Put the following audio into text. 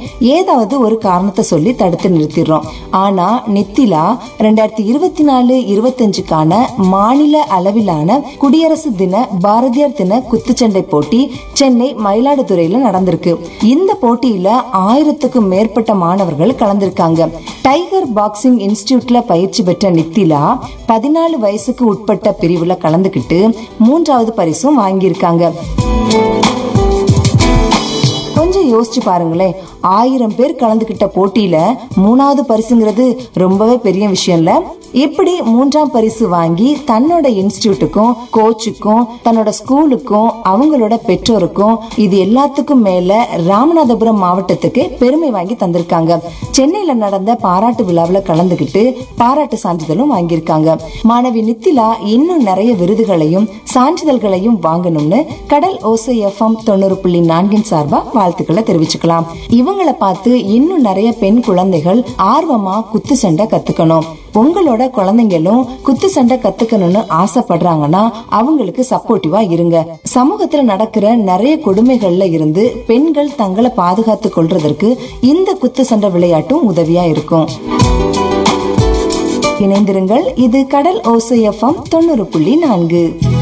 ஏதாவது ஒரு காரணத்தை சொல்லி தடுத்து நிறுத்திடுறோம் ஆனா நித்திலா ரெண்டாயிரத்தி இருபத்தி நாலு இருபத்தஞ்சுக்கான மாநில அளவிலான குடியரசு தின பாரதியார் தின குத்துச்சண்டை போட்டி சென்னை மயிலாடுதுறையில நடந்திருக்கு இந்த போட்டியில ஆயிரத்துக்கும் மேற்பட்ட மாணவர்கள் கலந்திருக்காங்க டைகர் பாக்ஸிங் இன்ஸ்டிடியூட்ல பயிற்சி பெற்ற நித்திலா பதினாலு வயசுக்கு உட்பட்ட பிரிவுல கலந்துக்கிட்டு மூன்றாவது பரிசும் வாங்கியிருக்காங்க கொஞ்சம் யோசிச்சு பாருங்களேன் ஆயிரம் பேர் கலந்துக்கிட்ட போட்டியில மூணாவது பரிசுங்கிறது ரொம்பவே பெரிய விஷயம் இல்ல இப்படி மூன்றாம் பரிசு வாங்கி தன்னோட இன்ஸ்டிடியூட்டுக்கும் கோச்சுக்கும் தன்னோட ஸ்கூலுக்கும் அவங்களோட பெற்றோருக்கும் இது எல்லாத்துக்கும் மேல ராமநாதபுரம் மாவட்டத்துக்கு பெருமை வாங்கி தந்திருக்காங்க சென்னையில நடந்த பாராட்டு விழாவில் கலந்துக்கிட்டு பாராட்டு சான்றிதழும் வாங்கியிருக்காங்க மாணவி நித்திலா இன்னும் நிறைய விருதுகளையும் சான்றிதழ்களையும் வாங்கணும்னு கடல் ஓசை எஃப்எம் தொண்ணூறு புள்ளி நான்கின் சார்பா வாழ்த்துக்களை தெரிவிச்சுக்கலாம் இவங்களை பார்த்து இன்னும் நிறைய பெண் குழந்தைகள் ஆர்வமா குத்து சண்டை கத்துக்கணும் உங்களோட குழந்தைங்களும் குத்து சண்டை கத்துக்கணும்னு ஆசைப்படுறாங்கன்னா அவங்களுக்கு சப்போர்ட்டிவா இருங்க சமூகத்துல நடக்கிற நிறைய கொடுமைகள்ல இருந்து பெண்கள் தங்களை பாதுகாத்து கொள்றதற்கு இந்த குத்து சண்டை விளையாட்டும் உதவியா இருக்கும் இணைந்திருங்கள் இது கடல் ஓசை எஃப்எம் தொண்ணூறு புள்ளி நான்கு